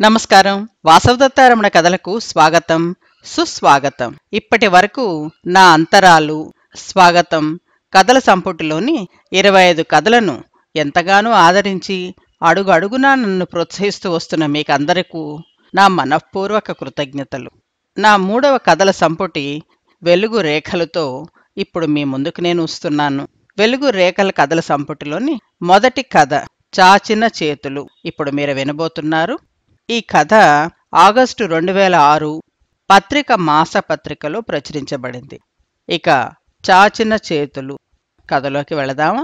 నమస్కారం వాసవదత్తారమణ కథలకు స్వాగతం సుస్వాగతం ఇప్పటి వరకు నా అంతరాలు స్వాగతం కథల సంపుటిలోని ఇరవై ఐదు కథలను ఎంతగానో ఆదరించి అడుగు అడుగునా నన్ను ప్రోత్సహిస్తూ వస్తున్న మీకందరకు నా మనఃపూర్వక కృతజ్ఞతలు నా మూడవ కథల సంపుటి వెలుగు రేఖలతో ఇప్పుడు మీ ముందుకు నేను వస్తున్నాను వెలుగు రేఖల కథల సంపుటిలోని మొదటి కథ చాచిన చేతులు ఇప్పుడు మీరు వినబోతున్నారు ఈ కథ ఆగస్టు రెండు వేల ఆరు పత్రిక మాస పత్రికలో ప్రచురించబడింది ఇక చాచిన చేతులు కథలోకి వెళదామా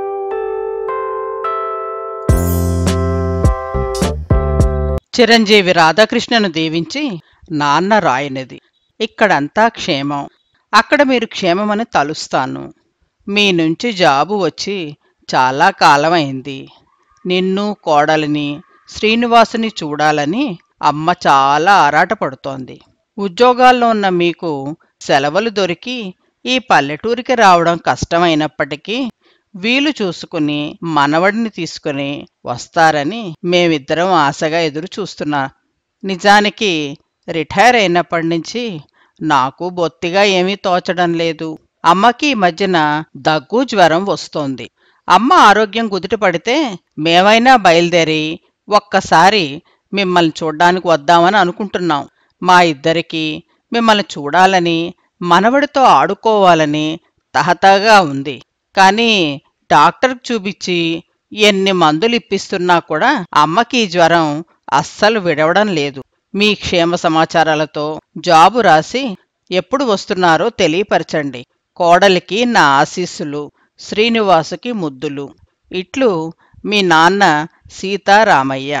చిరంజీవి రాధాకృష్ణను దీవించి నాన్న రాయనిది ఇక్కడంతా క్షేమం అక్కడ మీరు క్షేమమని తలుస్తాను మీ నుంచి జాబు వచ్చి చాలా కాలం అయింది నిన్ను కోడలిని శ్రీనివాసుని చూడాలని అమ్మ చాలా ఆరాటపడుతోంది ఉద్యోగాల్లో ఉన్న మీకు సెలవులు దొరికి ఈ పల్లెటూరికి రావడం కష్టమైనప్పటికీ వీలు చూసుకుని మనవడిని తీసుకుని వస్తారని మేమిద్దరం ఆశగా ఎదురు చూస్తున్నా నిజానికి రిటైర్ అయినప్పటి నుంచి నాకు బొత్తిగా ఏమీ తోచడం లేదు అమ్మకి ఈ మధ్యన దగ్గు జ్వరం వస్తోంది అమ్మ ఆరోగ్యం కుదుట పడితే మేమైనా బయలుదేరి ఒక్కసారి మిమ్మల్ని చూడ్డానికి వద్దామని అనుకుంటున్నాం మా ఇద్దరికి మిమ్మల్ని చూడాలని మనవడితో ఆడుకోవాలని తహతగా ఉంది కానీ డాక్టర్కి చూపించి ఎన్ని మందులు ఇప్పిస్తున్నా కూడా అమ్మకి ఈ జ్వరం అస్సలు విడవడం లేదు మీ క్షేమ సమాచారాలతో జాబు రాసి ఎప్పుడు వస్తున్నారో తెలియపరచండి కోడలికి నా ఆశీస్సులు శ్రీనివాసుకి ముద్దులు ఇట్లు మీ నాన్న సీతారామయ్య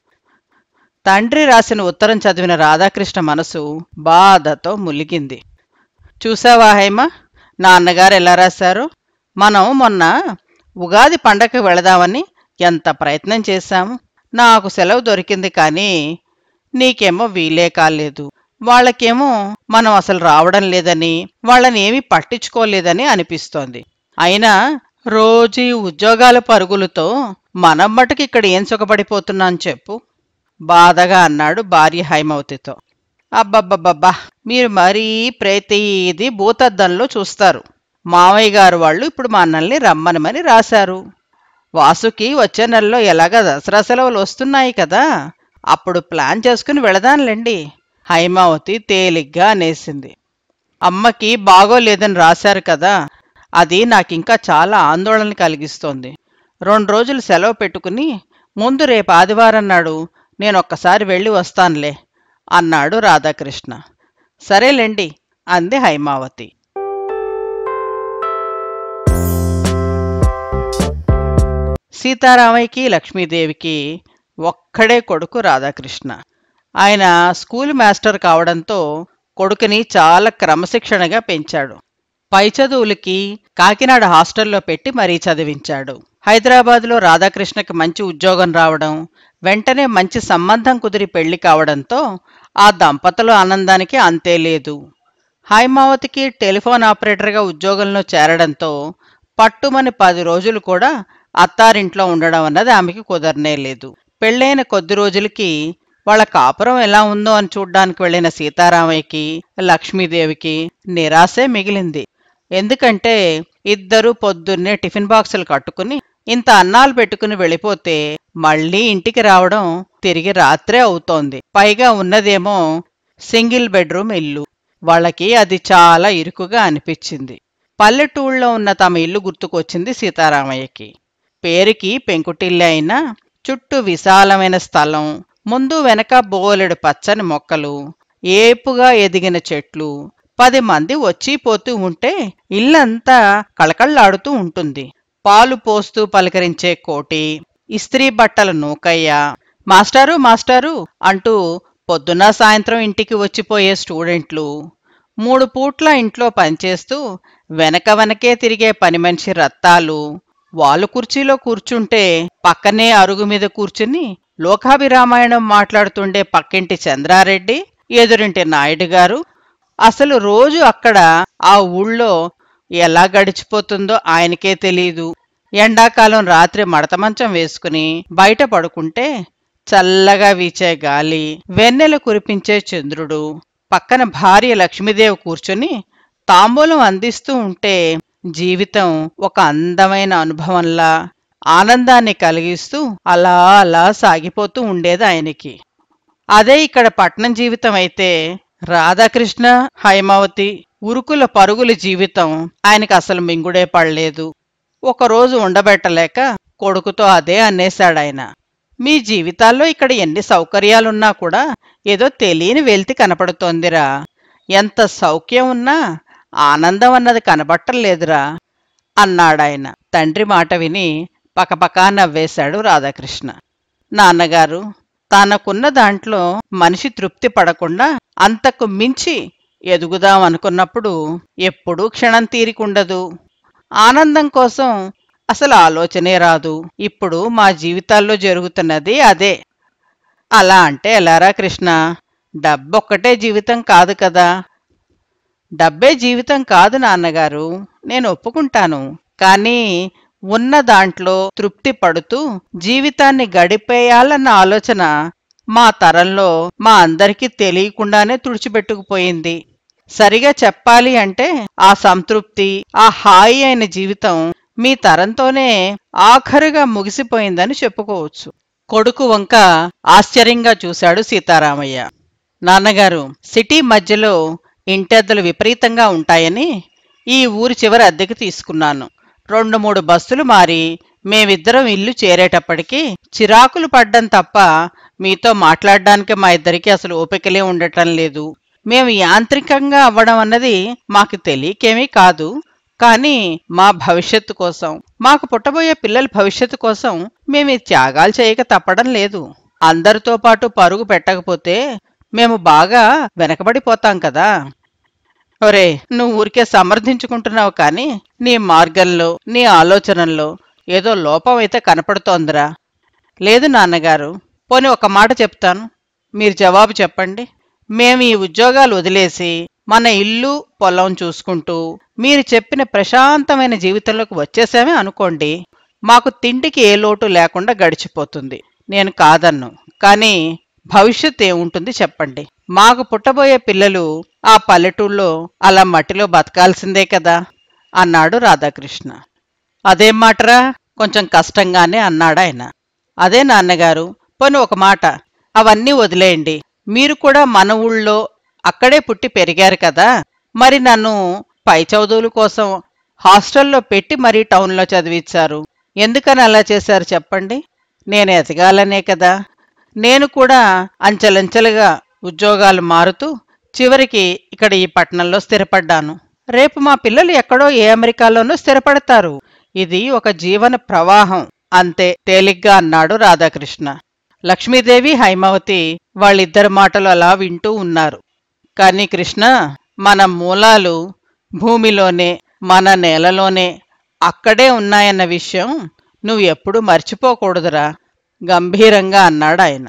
తండ్రి రాసిన ఉత్తరం చదివిన రాధాకృష్ణ మనసు బాధతో ములిగింది చూసావా హేమ నాన్నగారు ఎలా రాశారు మనం మొన్న ఉగాది పండగకి వెళదామని ఎంత ప్రయత్నం చేశాము నాకు సెలవు దొరికింది కానీ నీకేమో వీలే కాలేదు వాళ్ళకేమో మనం అసలు రావడం లేదని వాళ్ళని ఏమీ పట్టించుకోలేదని అనిపిస్తోంది అయినా రోజు ఈ ఉద్యోగాల పరుగులతో మనం మటుకు ఇక్కడ ఏం సుఖపడిపోతున్నాను చెప్పు బాధగా అన్నాడు భార్య హైమవతితో అబ్బబ్బబ్బబ్బా మీరు మరీ ప్రతిదీ భూతద్దంలో చూస్తారు మామయ్య గారు వాళ్ళు ఇప్పుడు మనల్ని రమ్మనమని రాశారు వాసుకి వచ్చే నెలలో ఎలాగ దసరా సెలవులు వస్తున్నాయి కదా అప్పుడు ప్లాన్ చేసుకుని వెళదానులేండి హైమావతి తేలిగ్గా అనేసింది అమ్మకి బాగోలేదని రాశారు కదా అది నాకింకా చాలా ఆందోళన కలిగిస్తోంది రెండు రోజులు సెలవు పెట్టుకుని ముందు రేపు ఆదివారం నాడు నేను ఒక్కసారి వెళ్ళి వస్తానులే అన్నాడు రాధాకృష్ణ సరేలేండి అంది హైమావతి సీతారామయ్యకి లక్ష్మీదేవికి ఒక్కడే కొడుకు రాధాకృష్ణ ఆయన స్కూల్ మాస్టర్ కావడంతో కొడుకుని చాలా క్రమశిక్షణగా పెంచాడు పై చదువులకి కాకినాడ హాస్టల్లో పెట్టి మరీ చదివించాడు హైదరాబాద్లో రాధాకృష్ణకి మంచి ఉద్యోగం రావడం వెంటనే మంచి సంబంధం కుదిరి పెళ్లి కావడంతో ఆ దంపతుల ఆనందానికి అంతే లేదు హైమావతికి టెలిఫోన్ ఆపరేటర్గా ఉద్యోగంలో చేరడంతో పట్టుమని పది రోజులు కూడా అత్తారింట్లో ఉండడం అన్నది ఆమెకి కుదరనే లేదు పెళ్ళైన కొద్ది రోజులకి వాళ్ళ కాపురం ఎలా ఉందో అని చూడ్డానికి వెళ్ళిన సీతారామయ్యకి లక్ష్మీదేవికి నిరాశే మిగిలింది ఎందుకంటే ఇద్దరు పొద్దున్నే టిఫిన్ బాక్సులు కట్టుకుని ఇంత అన్నాలు పెట్టుకుని వెళ్ళిపోతే మళ్ళీ ఇంటికి రావడం తిరిగి రాత్రే అవుతోంది పైగా ఉన్నదేమో సింగిల్ బెడ్రూమ్ ఇల్లు వాళ్ళకి అది చాలా ఇరుకుగా అనిపించింది పల్లెటూళ్ళలో ఉన్న తమ ఇల్లు గుర్తుకొచ్చింది సీతారామయ్యకి పేరుకి పెంకుటిల్లు అయినా చుట్టూ విశాలమైన స్థలం ముందు వెనక బోలెడు పచ్చని మొక్కలు ఏపుగా ఎదిగిన చెట్లు పది మంది వచ్చి పోతూ ఉంటే ఇల్లంతా కళకళ్లాడుతూ ఉంటుంది పాలు పోస్తూ పలకరించే కోటి ఇస్త్రీ బట్టల నూకయ్య మాస్టారు మాస్టారు అంటూ పొద్దున సాయంత్రం ఇంటికి వచ్చిపోయే స్టూడెంట్లు మూడు పూట్ల ఇంట్లో పనిచేస్తూ వెనక వెనకే తిరిగే పని మనిషి రత్తాలు వాళ్ళు కుర్చీలో కూర్చుంటే పక్కనే అరుగు మీద కూర్చుని లోకాభిరామాయణం మాట్లాడుతుండే పక్కింటి చంద్రారెడ్డి ఎదురింటి నాయుడు గారు అసలు రోజు అక్కడ ఆ ఊళ్ళో ఎలా గడిచిపోతుందో ఆయనకే తెలీదు ఎండాకాలం రాత్రి మడత మంచం వేసుకుని బయట పడుకుంటే చల్లగా వీచే గాలి వెన్నెల కురిపించే చంద్రుడు పక్కన భార్య లక్ష్మీదేవి కూర్చొని తాంబూలం అందిస్తూ ఉంటే జీవితం ఒక అందమైన అనుభవంలా ఆనందాన్ని కలిగిస్తూ అలా అలా సాగిపోతూ ఉండేది ఆయనకి అదే ఇక్కడ పట్నం జీవితం అయితే రాధాకృష్ణ హైమావతి ఉరుకుల పరుగుల జీవితం ఆయనకి అసలు మింగుడే పడలేదు ఒకరోజు ఉండబెట్టలేక కొడుకుతో అదే అనేశాడాయన మీ జీవితాల్లో ఇక్కడ ఎన్ని సౌకర్యాలున్నా కూడా ఏదో తెలియని వెల్తి కనపడుతోందిరా ఎంత సౌఖ్యం ఉన్నా ఆనందం అన్నది కనబట్టలేదురా అన్నాడాయన తండ్రి మాట విని పకపకా నవ్వేశాడు రాధాకృష్ణ నాన్నగారు తనకున్న దాంట్లో మనిషి తృప్తి పడకుండా అంతకు మించి ఎదుగుదాం అనుకున్నప్పుడు ఎప్పుడూ క్షణం తీరికుండదు ఆనందం కోసం అసలు ఆలోచనే రాదు ఇప్పుడు మా జీవితాల్లో జరుగుతున్నది అదే అలా అంటే ఎలారా కృష్ణ డబ్బొక్కటే జీవితం కాదు కదా డబ్బే జీవితం కాదు నాన్నగారు నేను ఒప్పుకుంటాను కానీ ఉన్న దాంట్లో తృప్తి పడుతూ జీవితాన్ని గడిపేయాలన్న ఆలోచన మా తరంలో మా అందరికీ తెలియకుండానే తుడిచిపెట్టుకుపోయింది సరిగా చెప్పాలి అంటే ఆ సంతృప్తి ఆ హాయి అయిన జీవితం మీ తరంతోనే ఆఖరుగా ముగిసిపోయిందని చెప్పుకోవచ్చు కొడుకు వంక ఆశ్చర్యంగా చూశాడు సీతారామయ్య నాన్నగారు సిటీ మధ్యలో ఇంటెద్దలు విపరీతంగా ఉంటాయని ఈ ఊరి చివర అద్దెకి తీసుకున్నాను రెండు మూడు బస్సులు మారి మేమిద్దరం ఇల్లు చేరేటప్పటికి చిరాకులు పడ్డం తప్ప మీతో మాట్లాడడానికి మా ఇద్దరికి అసలు ఓపికలే ఉండటం లేదు మేము యాంత్రికంగా అవ్వడం అన్నది మాకు తెలియకేమీ కాదు కానీ మా భవిష్యత్తు కోసం మాకు పుట్టబోయే పిల్లల భవిష్యత్తు కోసం మేము ఈ త్యాగాలు చేయక తప్పడం లేదు అందరితో పాటు పరుగు పెట్టకపోతే మేము బాగా వెనకబడిపోతాం కదా ఒరే నువ్వు ఊరికే సమర్థించుకుంటున్నావు కానీ నీ మార్గంలో నీ ఆలోచనల్లో ఏదో లోపం అయితే కనపడుతోందిరా లేదు నాన్నగారు పోనీ ఒక మాట చెప్తాను మీరు జవాబు చెప్పండి మేము ఈ ఉద్యోగాలు వదిలేసి మన ఇల్లు పొలం చూసుకుంటూ మీరు చెప్పిన ప్రశాంతమైన జీవితంలోకి వచ్చేసామే అనుకోండి మాకు తిండికి ఏ లోటు లేకుండా గడిచిపోతుంది నేను కాదన్ను కానీ భవిష్యత్ ఏముంటుంది చెప్పండి మాకు పుట్టబోయే పిల్లలు ఆ పల్లెటూళ్ళలో అలా మట్టిలో బతకాల్సిందే కదా అన్నాడు రాధాకృష్ణ అదేం మాటరా కొంచెం కష్టంగానే అన్నాడాయన అదే నాన్నగారు పోనీ ఒక మాట అవన్నీ వదిలేయండి మీరు కూడా మన ఊళ్ళో అక్కడే పుట్టి పెరిగారు కదా మరి నన్ను పై చదువుల కోసం హాస్టల్లో పెట్టి మరీ టౌన్లో చదివించారు ఎందుకని అలా చేశారు చెప్పండి నేను ఎదగాలనే కదా నేను కూడా అంచెలంచెలుగా ఉద్యోగాలు మారుతూ చివరికి ఇక్కడ ఈ పట్టణంలో స్థిరపడ్డాను రేపు మా పిల్లలు ఎక్కడో ఏ అమెరికాలోనూ స్థిరపడతారు ఇది ఒక జీవన ప్రవాహం అంతే తేలిగ్గా అన్నాడు రాధాకృష్ణ లక్ష్మీదేవి హైమావతి వాళ్ళిద్దరి మాటలు అలా వింటూ ఉన్నారు కానీ కృష్ణ మన మూలాలు భూమిలోనే మన నేలలోనే అక్కడే ఉన్నాయన్న విషయం నువ్వు ఎప్పుడూ మర్చిపోకూడదురా గంభీరంగా అన్నాడు ఆయన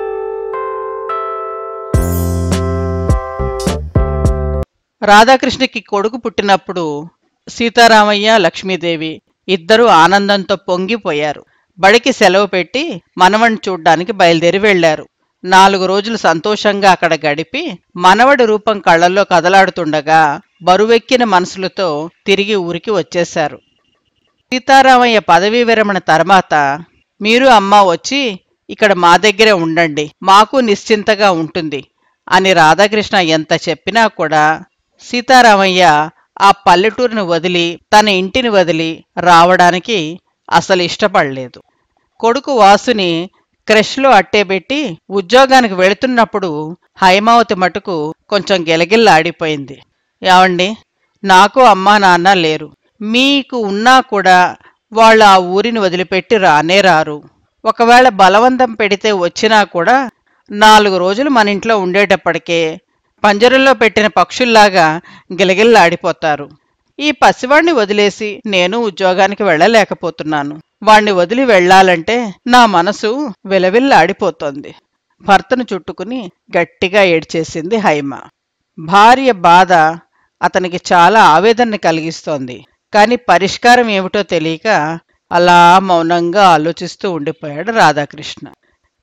రాధాకృష్ణకి కొడుకు పుట్టినప్పుడు సీతారామయ్య లక్ష్మీదేవి ఇద్దరూ ఆనందంతో పొంగిపోయారు బడికి సెలవు పెట్టి మనవణ్ణి చూడ్డానికి బయలుదేరి వెళ్లారు నాలుగు రోజులు సంతోషంగా అక్కడ గడిపి మనవడి రూపం కళ్ళల్లో కదలాడుతుండగా బరువెక్కిన మనసులతో తిరిగి ఊరికి వచ్చేశారు సీతారామయ్య పదవీ విరమణ తర్వాత మీరు అమ్మ వచ్చి ఇక్కడ మా దగ్గరే ఉండండి మాకు నిశ్చింతగా ఉంటుంది అని రాధాకృష్ణ ఎంత చెప్పినా కూడా సీతారామయ్య ఆ పల్లెటూరుని వదిలి తన ఇంటిని వదిలి రావడానికి అసలు ఇష్టపడలేదు కొడుకు వాసుని క్రష్లో అట్టేబెట్టి ఉద్యోగానికి వెళుతున్నప్పుడు హైమావతి మటుకు కొంచెం గిలగిల్లాడిపోయింది ఏమండి నాకు అమ్మా నాన్న లేరు మీకు ఉన్నా కూడా వాళ్ళు ఆ ఊరిని వదిలిపెట్టి రానే రారు ఒకవేళ బలవంతం పెడితే వచ్చినా కూడా నాలుగు రోజులు మన ఇంట్లో ఉండేటప్పటికే పంజరంలో పెట్టిన పక్షుల్లాగా గిలగిల్లాడిపోతారు ఈ పసివాణ్ణి వదిలేసి నేను ఉద్యోగానికి వెళ్ళలేకపోతున్నాను వాణ్ణి వదిలి వెళ్ళాలంటే నా మనసు విలవిల్లాడిపోతోంది భర్తను చుట్టుకుని గట్టిగా ఏడ్చేసింది హైమ భార్య బాధ అతనికి చాలా ఆవేదన కలిగిస్తోంది కాని పరిష్కారం ఏమిటో తెలియక అలా మౌనంగా ఆలోచిస్తూ ఉండిపోయాడు రాధాకృష్ణ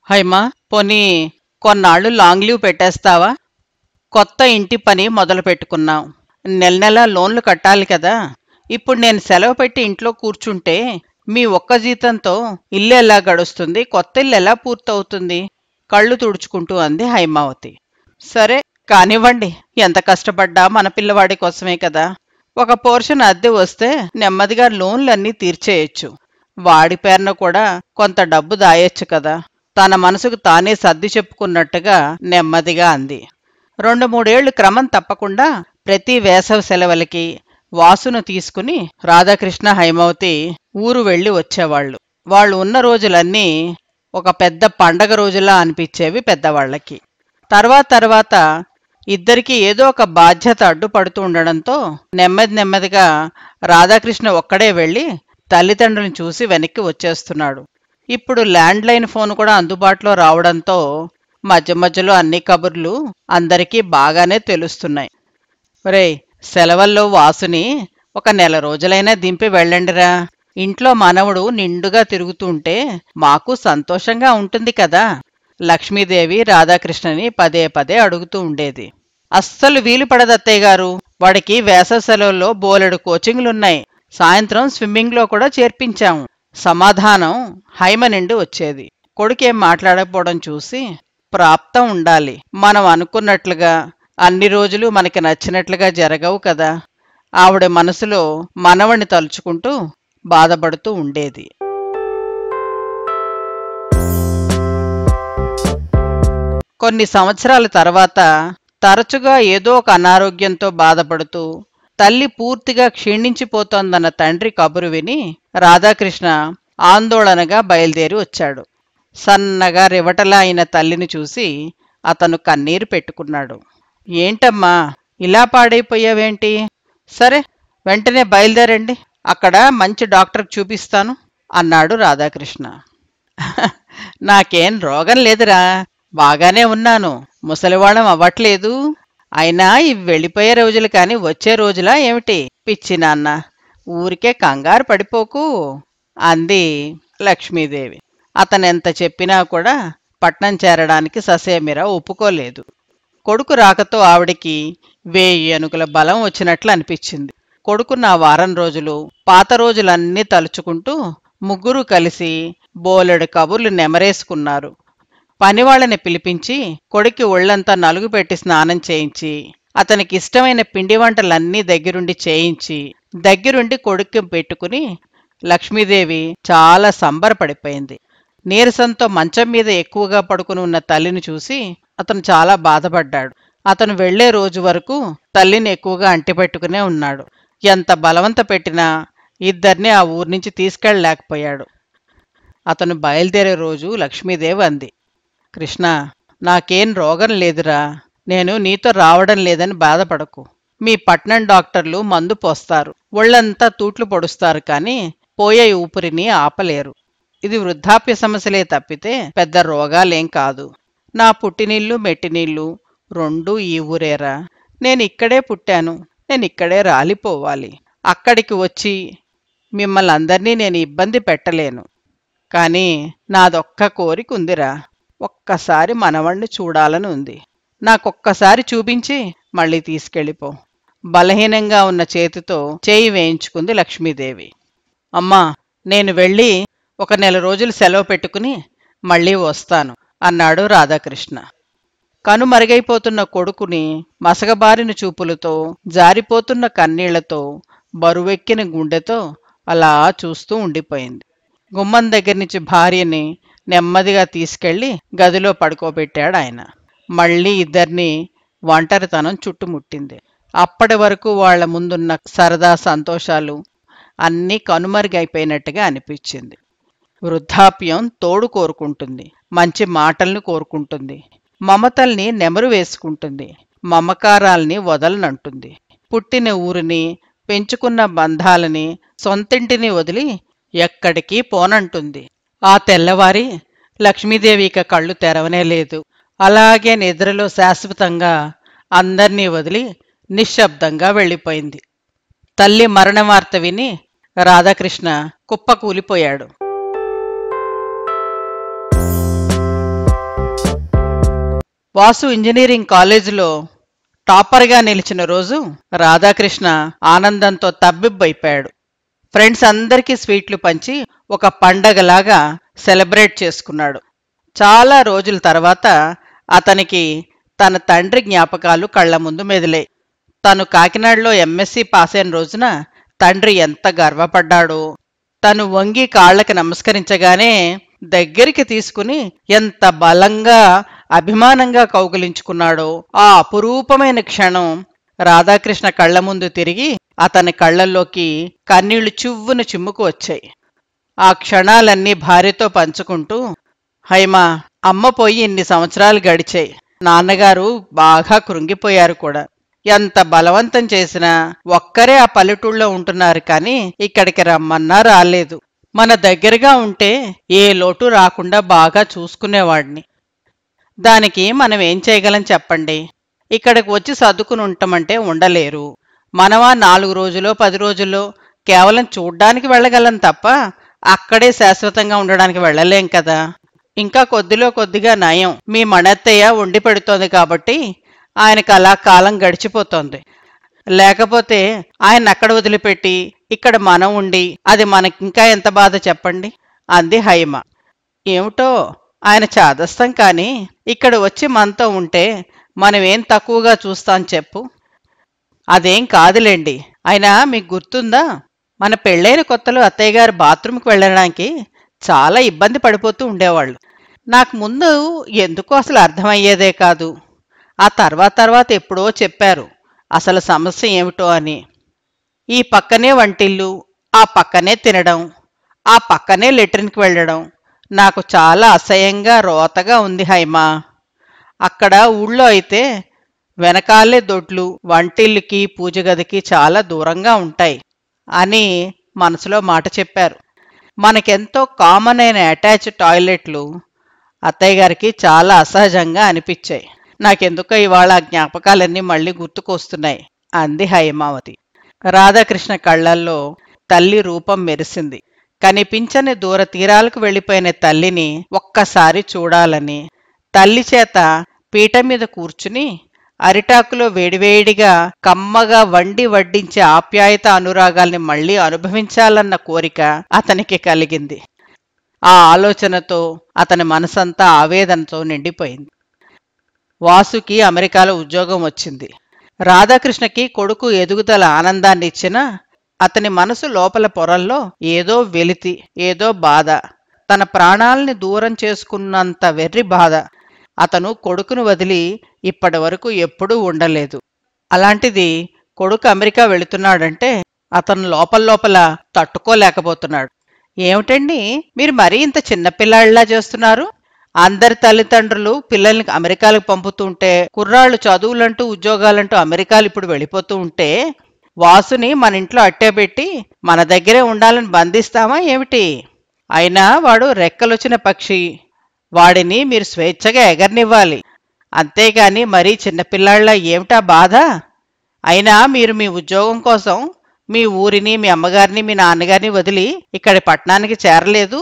హైమా పోనీ కొన్నాళ్ళు లాంగ్ లీవ్ పెట్టేస్తావా కొత్త ఇంటి పని మొదలు పెట్టుకున్నాం నెల నెల లోన్లు కట్టాలి కదా ఇప్పుడు నేను సెలవు పెట్టి ఇంట్లో కూర్చుంటే మీ ఒక్క జీతంతో ఇల్లు ఎలా గడుస్తుంది కొత్త ఇల్లు ఎలా పూర్తవుతుంది కళ్ళు తుడుచుకుంటూ అంది హైమావతి సరే కానివ్వండి ఎంత కష్టపడ్డా మన పిల్లవాడి కోసమే కదా ఒక పోర్షన్ అద్దె వస్తే నెమ్మదిగా లోన్లన్నీ తీర్చేయచ్చు వాడి పేరున కూడా కొంత డబ్బు దాయొచ్చు కదా తన మనసుకు తానే సర్ది చెప్పుకున్నట్టుగా నెమ్మదిగా అంది రెండు మూడేళ్లు క్రమం తప్పకుండా ప్రతి వేసవి సెలవులకి వాసును తీసుకుని రాధాకృష్ణ హైమవతి ఊరు వెళ్లి వచ్చేవాళ్ళు వాళ్ళు ఉన్న రోజులన్నీ ఒక పెద్ద పండగ రోజులా అనిపించేవి పెద్దవాళ్ళకి తర్వాత తర్వాత ఇద్దరికి ఏదో ఒక బాధ్యత అడ్డుపడుతూ ఉండడంతో నెమ్మది నెమ్మదిగా రాధాకృష్ణ ఒక్కడే వెళ్ళి తల్లిదండ్రులను చూసి వెనక్కి వచ్చేస్తున్నాడు ఇప్పుడు ల్యాండ్లైన్ ఫోన్ కూడా అందుబాటులో రావడంతో మధ్య మధ్యలో అన్ని కబుర్లు అందరికీ బాగానే తెలుస్తున్నాయి రేయ్ సెలవుల్లో వాసుని ఒక నెల రోజులైనా దింపి వెళ్ళండిరా ఇంట్లో మనవడు నిండుగా తిరుగుతుంటే మాకు సంతోషంగా ఉంటుంది కదా లక్ష్మీదేవి రాధాకృష్ణని పదే పదే అడుగుతూ ఉండేది అస్సలు వీలు పడదత్తయ్య గారు వాడికి వేసవి సెలవుల్లో బోలెడు కోచింగ్లున్నాయి సాయంత్రం స్విమ్మింగ్లో కూడా చేర్పించాము సమాధానం హైమ నిండి వచ్చేది కొడుకేం మాట్లాడకపోవడం చూసి ప్రాప్తం ఉండాలి మనం అనుకున్నట్లుగా అన్ని రోజులు మనకి నచ్చినట్లుగా జరగవు కదా ఆవిడ మనసులో మనవణ్ణి తలుచుకుంటూ బాధపడుతూ ఉండేది కొన్ని సంవత్సరాల తర్వాత తరచుగా ఏదో ఒక అనారోగ్యంతో బాధపడుతూ తల్లి పూర్తిగా క్షీణించిపోతోందన్న తండ్రి కబురు విని రాధాకృష్ణ ఆందోళనగా బయలుదేరి వచ్చాడు సన్నగా రివటలా అయిన తల్లిని చూసి అతను కన్నీరు పెట్టుకున్నాడు ఏంటమ్మా ఇలా పాడైపోయావేంటి సరే వెంటనే బయలుదేరండి అక్కడ మంచి డాక్టర్ చూపిస్తాను అన్నాడు రాధాకృష్ణ నాకేం రోగం లేదురా బాగానే ఉన్నాను ముసలివాళ్ళం అవ్వట్లేదు అయినా ఇవి వెళ్ళిపోయే రోజులు కాని వచ్చే రోజులా ఏమిటి పిచ్చి నాన్న ఊరికే కంగారు పడిపోకు అంది లక్ష్మీదేవి అతనెంత చెప్పినా కూడా పట్నం చేరడానికి ససేమిరా ఒప్పుకోలేదు కొడుకు రాకతో ఆవిడికి వేయి అణుకుల బలం వచ్చినట్లు అనిపించింది కొడుకు నా వారం రోజులు పాత రోజులన్నీ తలుచుకుంటూ ముగ్గురు కలిసి బోలెడు కబుర్లు నెమరేసుకున్నారు పనివాళ్ళని పిలిపించి కొడుకి ఒళ్ళంతా నలుగు పెట్టి స్నానం చేయించి అతనికి ఇష్టమైన పిండి వంటలన్నీ దగ్గరుండి చేయించి దగ్గరుండి కొడుక్కి పెట్టుకుని లక్ష్మీదేవి చాలా సంబరపడిపోయింది నీరసంతో మంచం మీద ఎక్కువగా పడుకుని ఉన్న తల్లిని చూసి అతను చాలా బాధపడ్డాడు అతను వెళ్లే రోజు వరకు తల్లిని ఎక్కువగా అంటిపెట్టుకునే ఉన్నాడు ఎంత బలవంత పెట్టినా ఇద్దరిని ఆ ఊరి నుంచి తీసుకెళ్ళలేకపోయాడు అతను బయలుదేరే రోజు లక్ష్మీదేవి అంది కృష్ణ నాకేం రోగం లేదురా నేను నీతో రావడం లేదని బాధపడకు మీ పట్నం డాక్టర్లు మందు పోస్తారు ఒళ్ళంతా తూట్లు పొడుస్తారు కానీ పోయే ఊపిరిని ఆపలేరు ఇది వృద్ధాప్య సమస్యలే తప్పితే పెద్ద రోగాలేం కాదు నా పుట్టినీళ్ళు మెట్టినీళ్ళు రెండూ ఈ ఊరేరా నేను ఇక్కడే పుట్టాను నేను ఇక్కడే రాలిపోవాలి అక్కడికి వచ్చి మిమ్మల్ని అందరినీ నేను ఇబ్బంది పెట్టలేను కానీ నాదొక్క కోరిక ఉందిరా ఒక్కసారి మనవణ్ణి చూడాలని ఉంది నాకొక్కసారి చూపించి మళ్ళీ తీసుకెళ్ళిపో బలహీనంగా ఉన్న చేతితో చేయి వేయించుకుంది లక్ష్మీదేవి అమ్మా నేను వెళ్ళి ఒక నెల రోజులు సెలవు పెట్టుకుని మళ్ళీ వస్తాను అన్నాడు రాధాకృష్ణ కనుమరుగైపోతున్న కొడుకుని మసగబారిన చూపులతో జారిపోతున్న కన్నీళ్లతో బరువెక్కిన గుండెతో అలా చూస్తూ ఉండిపోయింది గుమ్మం దగ్గర నుంచి భార్యని నెమ్మదిగా తీసుకెళ్లి గదిలో పడుకోబెట్టాడు ఆయన మళ్ళీ ఇద్దరిని ఒంటరితనం చుట్టుముట్టింది అప్పటి వరకు వాళ్ల ముందున్న సరదా సంతోషాలు అన్నీ కనుమరుగైపోయినట్టుగా అనిపించింది వృద్ధాప్యం తోడు కోరుకుంటుంది మంచి మాటల్ని కోరుకుంటుంది మమతల్ని నెమరు వేసుకుంటుంది మమకారాల్ని వదలనంటుంది పుట్టిన ఊరిని పెంచుకున్న బంధాలని సొంతింటిని వదిలి ఎక్కడికి పోనంటుంది ఆ తెల్లవారి లక్ష్మీదేవి ఇక కళ్ళు తెరవనే లేదు అలాగే నిద్రలో శాశ్వతంగా అందర్నీ వదిలి నిశ్శబ్దంగా వెళ్ళిపోయింది తల్లి మరణ వార్త విని రాధాకృష్ణ కుప్పకూలిపోయాడు వాసు ఇంజనీరింగ్ కాలేజీలో టాపర్గా నిలిచిన రోజు రాధాకృష్ణ ఆనందంతో తబ్బిబ్బైపోయాడు ఫ్రెండ్స్ అందరికీ స్వీట్లు పంచి ఒక పండగలాగా సెలబ్రేట్ చేసుకున్నాడు చాలా రోజుల తర్వాత అతనికి తన తండ్రి జ్ఞాపకాలు కళ్ళ ముందు మెదిలాయి తను కాకినాడలో ఎంఎస్సి పాస్ అయిన రోజున తండ్రి ఎంత గర్వపడ్డాడో తను వంగి కాళ్ళకి నమస్కరించగానే దగ్గరికి తీసుకుని ఎంత బలంగా అభిమానంగా కౌగిలించుకున్నాడో ఆ అపురూపమైన క్షణం రాధాకృష్ణ కళ్ళ ముందు తిరిగి అతని కళ్ళల్లోకి కన్నీళ్లు చువ్వున చిమ్ముకు వచ్చాయి ఆ క్షణాలన్నీ భార్యతో పంచుకుంటూ హైమా అమ్మ పోయి ఇన్ని సంవత్సరాలు గడిచాయి నాన్నగారు బాగా కృంగిపోయారు కూడా ఎంత బలవంతం చేసినా ఒక్కరే ఆ పల్లెటూళ్ళలో ఉంటున్నారు కానీ ఇక్కడికి రమ్మన్నా రాలేదు మన దగ్గరగా ఉంటే ఏ లోటు రాకుండా బాగా చూసుకునేవాడిని దానికి మనం ఏం చేయగలం చెప్పండి ఇక్కడికి వచ్చి సర్దుకుని ఉంటామంటే ఉండలేరు మనమా నాలుగు రోజులో పది రోజుల్లో కేవలం చూడ్డానికి వెళ్ళగలం తప్ప అక్కడే శాశ్వతంగా ఉండడానికి వెళ్ళలేం కదా ఇంకా కొద్దిలో కొద్దిగా నయం మీ మణత్తయ్య వండి పెడుతోంది కాబట్టి ఆయనకు అలా కాలం గడిచిపోతోంది లేకపోతే ఆయన అక్కడ వదిలిపెట్టి ఇక్కడ మనం ఉండి అది మనకింకా ఎంత బాధ చెప్పండి అంది హైమ ఏమిటో ఆయన చాదస్తం కానీ ఇక్కడ వచ్చి మనతో ఉంటే మనమేం తక్కువగా చూస్తాం చెప్పు అదేం కాదులేండి అయినా మీకు గుర్తుందా మన పెళ్ళైన కొత్తలో అత్తయ్య గారు బాత్రూమ్కి వెళ్ళడానికి చాలా ఇబ్బంది పడిపోతూ ఉండేవాళ్ళు నాకు ముందు ఎందుకో అసలు అర్థమయ్యేదే కాదు ఆ తర్వాత తర్వాత ఎప్పుడో చెప్పారు అసలు సమస్య ఏమిటో అని ఈ పక్కనే వంటిల్లు ఆ పక్కనే తినడం ఆ పక్కనే లెట్రిన్కి వెళ్ళడం నాకు చాలా అసహ్యంగా రోతగా ఉంది హైమా అక్కడ ఊళ్ళో అయితే వెనకాలే దొడ్లు వంటిల్లుకి పూజ గదికి చాలా దూరంగా ఉంటాయి అని మనసులో మాట చెప్పారు మనకెంతో కామన్ అయిన అటాచ్ టాయిలెట్లు అత్తయ్య గారికి చాలా అసహజంగా అనిపించాయి నాకెందుకో ఇవాళ ఆ జ్ఞాపకాలన్నీ మళ్ళీ గుర్తుకొస్తున్నాయి అంది హైమావతి రాధాకృష్ణ కళ్ళల్లో తల్లి రూపం మెరిసింది కనిపించని దూర తీరాలకు వెళ్ళిపోయిన తల్లిని ఒక్కసారి చూడాలని తల్లి చేత పీట మీద కూర్చుని అరిటాకులో వేడివేడిగా కమ్మగా వండి వడ్డించే ఆప్యాయత అనురాగాల్ని మళ్ళీ అనుభవించాలన్న కోరిక అతనికి కలిగింది ఆ ఆలోచనతో అతని మనసంతా ఆవేదనతో నిండిపోయింది వాసుకి అమెరికాలో ఉద్యోగం వచ్చింది రాధాకృష్ణకి కొడుకు ఎదుగుదల ఆనందాన్ని ఇచ్చినా అతని మనసు లోపల పొరల్లో ఏదో వెలితి ఏదో బాధ తన ప్రాణాల్ని దూరం చేసుకున్నంత వెర్రి బాధ అతను కొడుకును వదిలి ఇప్పటి వరకు ఎప్పుడూ ఉండలేదు అలాంటిది కొడుకు అమెరికా వెళుతున్నాడంటే అతను లోపల లోపల తట్టుకోలేకపోతున్నాడు ఏమిటండి మీరు మరీ ఇంత చిన్నపిల్లాడిలా చేస్తున్నారు అందరి తల్లిదండ్రులు పిల్లల్ని అమెరికాలకు పంపుతుంటే కుర్రాళ్ళు చదువులంటూ ఉద్యోగాలంటూ అమెరికాలు ఇప్పుడు వెళ్ళిపోతూ ఉంటే వాసుని మన ఇంట్లో అట్టేబెట్టి మన దగ్గరే ఉండాలని బంధిస్తామా ఏమిటి అయినా వాడు రెక్కలొచ్చిన పక్షి వాడిని మీరు స్వేచ్ఛగా ఎగరనివ్వాలి అంతేగాని మరీ చిన్నపిల్లాళ్ళ ఏమిటా బాధ అయినా మీరు మీ ఉద్యోగం కోసం మీ ఊరిని మీ అమ్మగారిని మీ నాన్నగారిని వదిలి ఇక్కడి పట్టణానికి చేరలేదు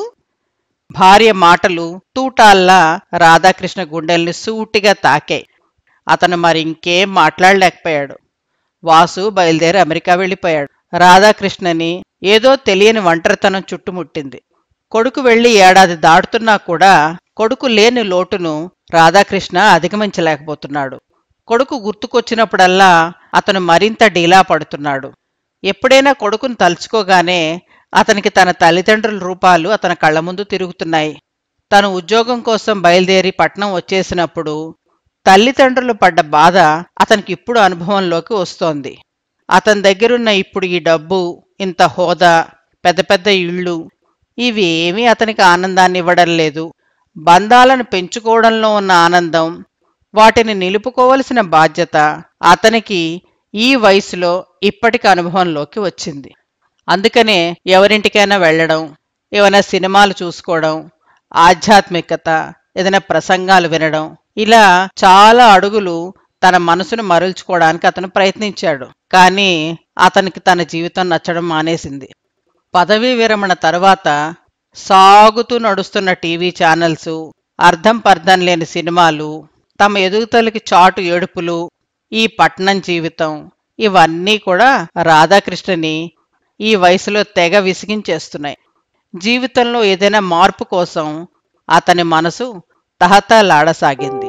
భార్య మాటలు తూటాల్లా రాధాకృష్ణ గుండెల్ని సూటిగా తాకాయి అతను మరి ఇంకేం మాట్లాడలేకపోయాడు వాసు బయలుదేరి అమెరికా వెళ్ళిపోయాడు రాధాకృష్ణని ఏదో తెలియని ఒంటరితనం చుట్టుముట్టింది కొడుకు వెళ్లి ఏడాది దాటుతున్నా కూడా కొడుకు లేని లోటును రాధాకృష్ణ అధిగమించలేకపోతున్నాడు కొడుకు గుర్తుకొచ్చినప్పుడల్లా అతను మరింత డీలా పడుతున్నాడు ఎప్పుడైనా కొడుకును తలుచుకోగానే అతనికి తన తల్లిదండ్రుల రూపాలు అతని కళ్ళ ముందు తిరుగుతున్నాయి తను ఉద్యోగం కోసం బయలుదేరి పట్నం వచ్చేసినప్పుడు తల్లిదండ్రులు పడ్డ బాధ అతనికి ఇప్పుడు అనుభవంలోకి వస్తోంది అతని దగ్గరున్న ఇప్పుడు ఈ డబ్బు ఇంత హోదా పెద్ద పెద్ద ఇళ్ళు ఇవి ఏమీ అతనికి ఆనందాన్ని ఇవ్వడం లేదు బంధాలను పెంచుకోవడంలో ఉన్న ఆనందం వాటిని నిలుపుకోవలసిన బాధ్యత అతనికి ఈ వయసులో ఇప్పటికి అనుభవంలోకి వచ్చింది అందుకనే ఎవరింటికైనా వెళ్ళడం ఏమైనా సినిమాలు చూసుకోవడం ఆధ్యాత్మికత ఏదైనా ప్రసంగాలు వినడం ఇలా చాలా అడుగులు తన మనసును మరల్చుకోవడానికి అతను ప్రయత్నించాడు కానీ అతనికి తన జీవితం నచ్చడం మానేసింది పదవీ విరమణ తర్వాత సాగుతూ నడుస్తున్న టీవీ ఛానల్స్ అర్థం పర్థం లేని సినిమాలు తమ ఎదుగుదలకి చాటు ఏడుపులు ఈ పట్నం జీవితం ఇవన్నీ కూడా రాధాకృష్ణని ఈ వయసులో తెగ విసిగించేస్తున్నాయి జీవితంలో ఏదైనా మార్పు కోసం అతని మనసు తహతలాడసాగింది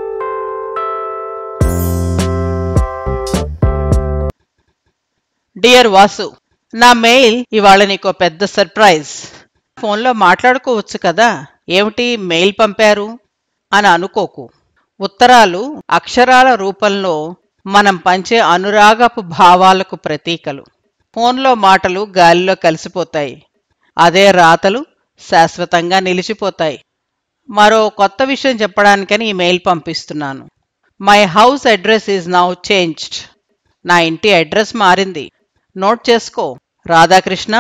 డియర్ వాసు నా మెయిల్ ఇవాళ నీకు పెద్ద సర్ప్రైజ్ ఫోన్లో మాట్లాడుకోవచ్చు కదా ఏమిటి మెయిల్ పంపారు అని అనుకోకు ఉత్తరాలు అక్షరాల రూపంలో మనం పంచే అనురాగపు భావాలకు ప్రతీకలు ఫోన్లో మాటలు గాలిలో కలిసిపోతాయి అదే రాతలు శాశ్వతంగా నిలిచిపోతాయి మరో కొత్త విషయం చెప్పడానికని ఈ మెయిల్ పంపిస్తున్నాను my house address is now changed నా ఇంటి అడ్రస్ మారింది నోట్ చేసుకో Radhakrishna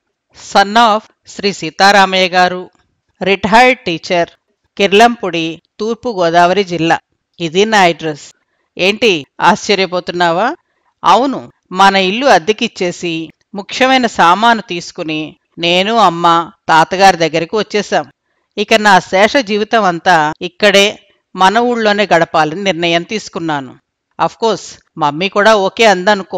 son of Shri Seetharamayya garu retired teacher కిర్లంపుడి తూర్పు గోదావరి జిల్లా ఇది నా అడ్రస్ ఏంటి ఆశ్చర్యపోతున్నావా అవును మన ఇల్లు అద్దెకిచ్చేసి ముఖ్యమైన సామాను తీసుకుని నేను అమ్మ తాతగారి దగ్గరికి వచ్చేసాం ఇక నా శేష జీవితం అంతా ఇక్కడే మన ఊళ్ళోనే గడపాలని నిర్ణయం తీసుకున్నాను కోర్స్ మమ్మీ కూడా ఓకే అందనుకో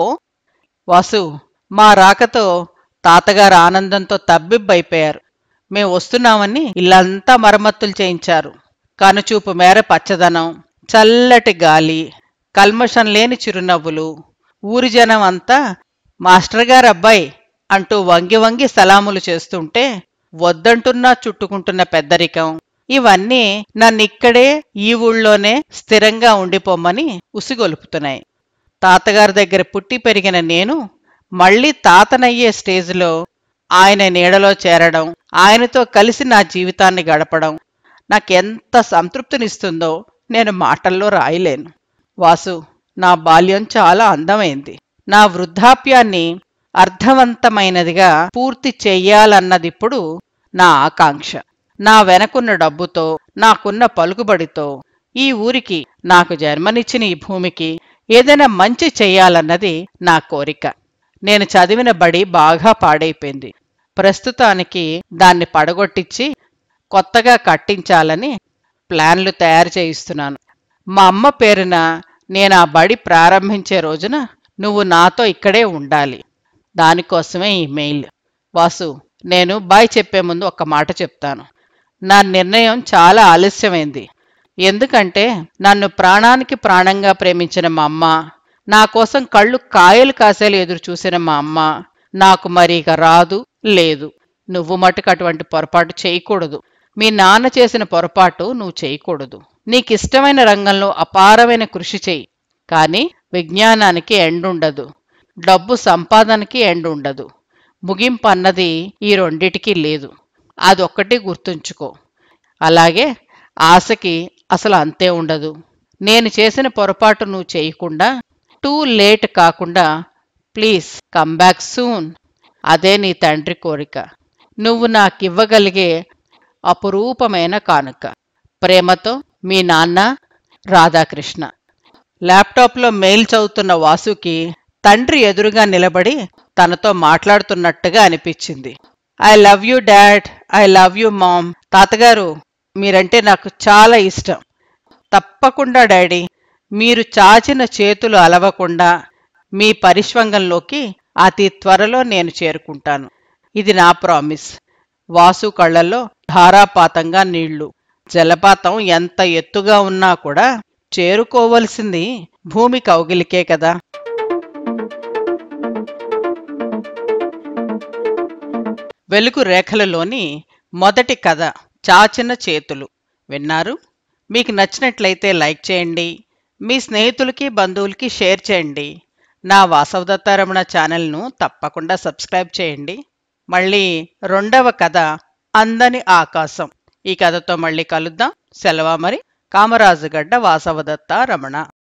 వాసు మా రాకతో తాతగారు ఆనందంతో తబ్బిబ్బైపోయారు మేం వస్తున్నామని ఇల్లంతా మరమ్మతులు చేయించారు కనుచూపు మేర పచ్చదనం చల్లటి గాలి కల్మషం లేని చిరునవ్వులు ఊరి జనం అంతా మాస్టర్ గారు అబ్బాయి అంటూ వంగి వంగి సలాములు చేస్తుంటే వద్దంటున్నా చుట్టుకుంటున్న పెద్దరికం ఇవన్నీ నన్నిక్కడే ఈ ఊళ్ళోనే స్థిరంగా ఉండిపోమ్మని ఉసిగొలుపుతున్నాయి తాతగారి దగ్గర పుట్టి పెరిగిన నేను మళ్ళీ తాతనయ్యే స్టేజ్లో ఆయన నీడలో చేరడం ఆయనతో కలిసి నా జీవితాన్ని గడపడం నాకెంత సంతృప్తినిస్తుందో నేను మాటల్లో రాయలేను వాసు నా బాల్యం చాలా అందమైంది నా వృద్ధాప్యాన్ని అర్థవంతమైనదిగా పూర్తి చెయ్యాలన్నదిప్పుడు నా ఆకాంక్ష నా వెనకున్న డబ్బుతో నాకున్న పలుకుబడితో ఈ ఊరికి నాకు జన్మనిచ్చిన ఈ భూమికి ఏదైనా మంచి చెయ్యాలన్నది నా కోరిక నేను చదివిన బడి బాగా పాడైపోయింది ప్రస్తుతానికి దాన్ని పడగొట్టించి కొత్తగా కట్టించాలని ప్లాన్లు తయారు చేయిస్తున్నాను మా అమ్మ పేరున నేను ఆ బడి ప్రారంభించే రోజున నువ్వు నాతో ఇక్కడే ఉండాలి దానికోసమే ఈ మెయిల్ వాసు నేను బాయ్ చెప్పే ముందు ఒక మాట చెప్తాను నా నిర్ణయం చాలా ఆలస్యమైంది ఎందుకంటే నన్ను ప్రాణానికి ప్రాణంగా ప్రేమించిన మా అమ్మ నా కోసం కళ్ళు కాయలు కాసేలు ఎదురు చూసిన మా అమ్మ నాకు మరి ఇక రాదు లేదు నువ్వు మటుకు అటువంటి పొరపాటు చేయకూడదు మీ నాన్న చేసిన పొరపాటు నువ్వు చేయకూడదు నీకిష్టమైన రంగంలో అపారమైన కృషి చెయ్యి కానీ విజ్ఞానానికి ఎండుండదు డబ్బు సంపాదనకి ఎండుండదు ముగింపు అన్నది ఈ రెండిటికి లేదు అదొక్కటి గుర్తుంచుకో అలాగే ఆశకి అసలు అంతే ఉండదు నేను చేసిన పొరపాటు నువ్వు చేయకుండా టూ లేట్ కాకుండా ప్లీజ్ కమ్ బ్యాక్ సూన్ అదే నీ తండ్రి కోరిక నువ్వు నాకివ్వగలిగే అపురూపమైన కానుక ప్రేమతో మీ నాన్న రాధాకృష్ణ ల్యాప్టాప్లో మెయిల్ చదువుతున్న వాసుకి తండ్రి ఎదురుగా నిలబడి తనతో మాట్లాడుతున్నట్టుగా అనిపించింది I love you dad I love you mom తాతగారు మీరంటే నాకు చాలా ఇష్టం తప్పకుండా డాడీ మీరు చాచిన చేతులు అలవకుండా మీ పరిష్వంగంలోకి అతి త్వరలో నేను చేరుకుంటాను ఇది నా ప్రామిస్ వాసు కళ్ళల్లో ధారాపాతంగా నీళ్లు జలపాతం ఎంత ఎత్తుగా ఉన్నా కూడా చేరుకోవలసింది భూమి కౌగిలికే కదా వెలుగు రేఖలలోని మొదటి కథ చాచిన చేతులు విన్నారు మీకు నచ్చినట్లయితే లైక్ చేయండి మీ స్నేహితులకి బంధువులకి షేర్ చేయండి నా వాసవదత్తారమణ ఛానల్ను తప్పకుండా సబ్స్క్రైబ్ చేయండి మళ్ళీ రెండవ కథ అందని ఆకాశం ఈ కథతో మళ్ళీ కలుద్దాం సెలవు మరి కామరాజుగడ్డ వాసవదత్త రమణ